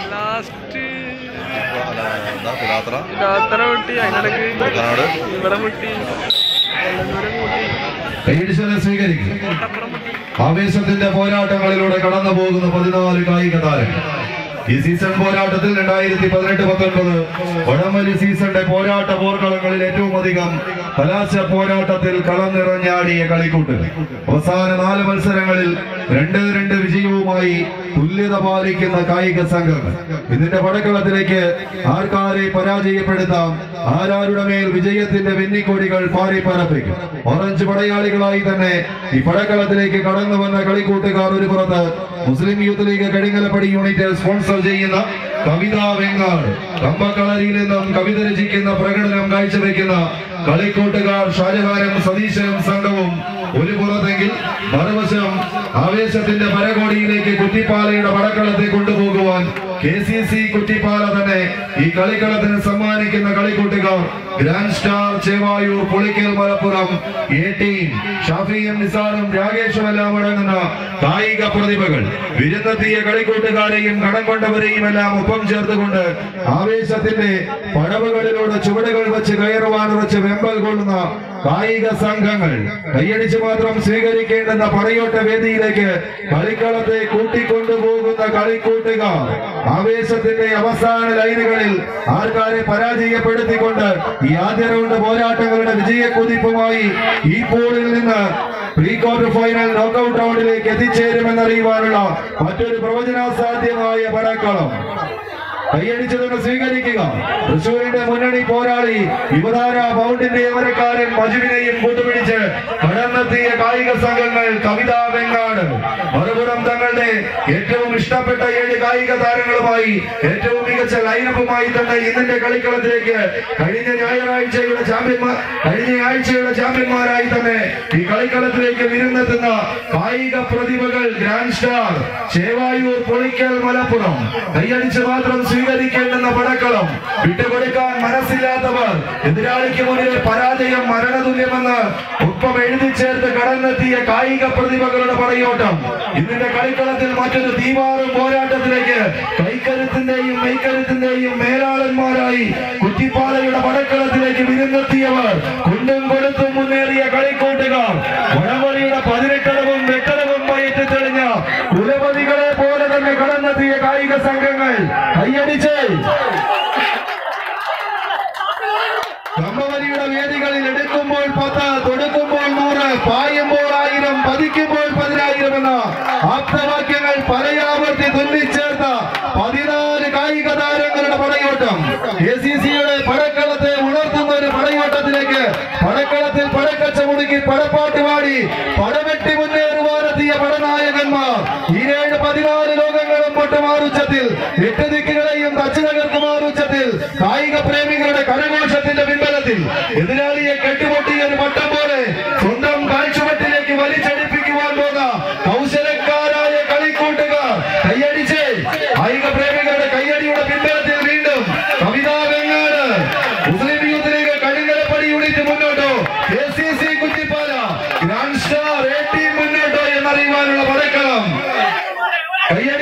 last അല്ല, എന്താ പിലാത്ര രാത്ര മുട്ടി അതിനിടക്ക് കുട്ടനാട് ഇവിടെ മുട്ടി വെള്ളന്തൂരം കൂട്ടി കൈയടിച്ചതിനെ സ്വീകരിക്കും കോട്ടപ്പുറം മുട്ടി ആവേശത്തിന്റെ പോരാട്ടങ്ങളിലൂടെ കടന്നു പോകുന്ന പതിനാല് കായിക താരങ്ങൾ ഈ സീസൺ പോരാട്ടത്തിൽ രണ്ടായിരത്തി പതിനെട്ട് പത്തൊൻപത് വടംവലി സീസണിന്റെ പോരാട്ട പോർക്കളങ്ങളിൽ ഏറ്റവും അധികം കലാശ പോരാട്ടത്തിൽ കളം നിറഞ്ഞാടിയ കളിക്കൂട്ടുകൾ അവസാന നാല് മത്സരങ്ങളിൽ രണ്ട് രണ്ട് വിജയവുമായി തുല്യത പാലിക്കുന്ന കായിക സംഘങ്ങൾ ഇതിന്റെ പടക്കളത്തിലേക്ക് ആർക്കാരെ പരാജയപ്പെടുത്താം ആരാരുടെ മേൽ വിജയത്തിന്റെ വെന്നിക്കൊടികൾ പാറി പറപ്പിക്കും ഓറഞ്ച് പടയാളികളായി തന്നെ ഈ പടക്കളത്തിലേക്ക് കടന്നു വന്ന കളിക്കൂട്ടുകാർ ഒരു പുറത്ത് Muslim youth league Kadingalappadi unit sponsor ചെയ്യുന്ന കവിത വെങ്ങാട് കമ്പക്കളരിയിൽ നിന്നും കവിത രചിക്കുന്ന പ്രകടനം കാഴ്ചവെക്കുന്ന കളിക്കൂട്ടുകാർ ഷാജഹാനും സതീശനും സംഘവും ഒരു പുറത്തെങ്കിൽ മറുവശം ആവേശത്തിന്റെ പരകോടിയിലേക്ക് കുറ്റിപ്പാലയുടെ പടക്കളത്തെ കൊണ്ടുപോകുവാൻ കെ സി സി കുറ്റിപ്പാല തന്നെ ഈ കളിക്കളത്തിന് സമ്മാനിക്കുന്ന കളിക്കൂട്ടുകാർ grand star Chevayur Pulikkal Malappuram A team ഷാഫിയും നിസാറും രാകേഷും എല്ലാം അടങ്ങുന്ന കായിക പ്രതിഭകൾ വിരുന്നെത്തിയ കളിക്കൂട്ടുകാരെയും കടം കൊണ്ടവരെയും എല്ലാം ഒപ്പം ചേർത്തുകൊണ്ട് ആവേശത്തിന്റെ പടവുകളിലൂടെ ചുവടുകൾ വെച്ച് കയറുവാൻ ഉറച്ച് വെമ്പൽ കൊള്ളുന്ന കായിക സംഘങ്ങൾ കൈയടിച്ച് മാത്രം സ്വീകരിക്കേണ്ടുന്ന പടയോട്ട വേദിയിലേക്ക് കളിക്കളത്തെ കൂട്ടിക്കൊണ്ടുപോകുന്ന കളിക്കൂട്ടുകാർ ആവേശത്തിന്റെ അവസാന ലൈനുകളിൽ ആൾക്കാരെ പരാജയപ്പെടുത്തിക്കൊണ്ട് ഈ ആദ്യ റൗണ്ട് പോരാട്ടങ്ങളുടെ വിജയക്കുതിപ്പുമായി ഈ പൂളിൽ നിന്ന് പ്രീ ക്വാർട്ടർ ഫൈനൽ നോക്കൌട്ട് റൗണ്ടിലേക്ക് എത്തിച്ചേരുമെന്നറിയുവാനുള്ള മറ്റൊരു പ്രവചനാസാധ്യമായ പടക്കളം കൈയടിച്ചതൊന്ന് സ്വീകരിക്കുക തൃശൂരിന്റെ മുന്നണി പോരാളി യുവതാര ബൗണ്ടിന്റെ അമരക്കാരൻ മജുവിനെയും കൂട്ടുപിടിച്ച് കടന്നെത്തിയ കായിക സംഘങ്ങൾ കവിത വെങ്ങാട് മറുപുറം തങ്ങളുടെ ഏറ്റവും ഇഷ്ടപ്പെട്ട ഏഴ് കായിക താരങ്ങളുമായി ഏറ്റവും മികച്ച ലൈനപ്പുമായി തന്നെ ഇന്നിന്റെ കളിക്കളത്തിലേക്ക് കഴിഞ്ഞ ഞായറാഴ്ചയുടെ ചാമ്പ്യന്മാർ കഴിഞ്ഞ ആഴ്ചയുടെ ചാമ്പ്യന്മാരായി തന്നെ ഈ കളിക്കളത്തിലേക്ക് വിരുന്നെത്തുന്ന കായിക പ്രതിഭകൾ ഗ്രാൻഡ് സ്റ്റാർ ചേവായൂർ പൊളിക്കൽ മലപ്പുറം കൈയടിച്ച് മാത്രം സ്വീകരിക്കേണ്ടുന്ന പടക്കളം വിട്ടുകൊടുക്കാൻ മനസ്സില്ലാത്തവർ എതിരാളിക്ക് മുന്നിൽ പരാജയം മരണതുല്യമെന്ന് ഒപ്പം എഴുതി ചേർത്ത് കടന്നെത്തിയ കായിക പ്രതിഭകളുടെ പടയോട്ടം ഇന്നിന്റെ കളിക്കളത്തിൽ മറ്റൊരു തീവാറും പോരാട്ടത്തിലേക്ക് കൈക്കരുത്തിന്റെയും മെയ്ക്കരുത്തിന്റെയും മേലാളന്മാരായി കുറ്റിപ്പാലയുടെ പടക്കളത്തിലേക്ക് വിരുന്നെത്തിയവർ കൊണ്ടും കൊടുത്തും മുന്നേറിയ കളിക്കൂട്ടുകാർ വടംവലിയുടെ പതിനെട്ടടവും വെട്ടടവും വയറ്റി തെളിഞ്ഞ കുലപതികളെ പോലെ തന്നെ കടന്നെത്തിയ കായിക സംഘങ്ങൾ കൈയടിച്ച് കമ്പവലിയുടെ വേദികളിൽ എടുക്കുമ്പോൾ പത്ത് തൊടുക്കുമ്പോൾ നൂറ് പായുമ്പോൾ ആയിരം പതിക്കുമ്പോൾ പതിനായിരം എന്ന ആപ്തവാക്യങ്ങൾ പലയാവർത്തി തുന്നിച്ചേർത്ത പതിനാല് കായിക താരങ്ങളുടെ പടയോട്ടം എ സി സിയുടെ പടക്കളത്തെ ഉണർത്തുന്ന ഒരു പടയോട്ടത്തിലേക്ക് പടക്കളത്തിൽ പടക്കച്ച മുടുക്കി പടപ്പാട്ട് പാടി പടവെട്ടി മുന്നേറുവാനെത്തിയ പടനായകന്മാർ ഈരേഴ് പതിനാല് ലോകങ്ങളും പൊട്ടുമാറുച്ചത്തിൽ എട്ട് ദിക്കുകളെയും തച്ചു തകർക്കുമാറുച്ചത്തിൽ കായിക പ്രേമികളുടെ കരഘോഷത്തിന്റെ പിൻബലത്തിൽ എതിരാളിയെ കെട്ടുപൊട്ടിയ ഒരു പട്ടം പോലെ സ്വന്തം കാഴ്ചവട്ടിലേക്ക് വലിച്ചടിപ്പിക്കുവാൻ പോകുന്ന കൗശലക്കാരായ കളിക്കൂട്ടുകാർ കൈയടിച്ച് കായിക പ്രേമികളുടെ കയ്യടിയുടെ പിൻബലത്തിൽ വീണ്ടും Kavitha Vengad Muslim youth league Karinkalappadi unit മുന്നോട്ടോ K C C Kuttippala grand star A team മുന്നോട്ടോ എന്നറിയുവാനുള്ള പടക്കളം കയ്യടി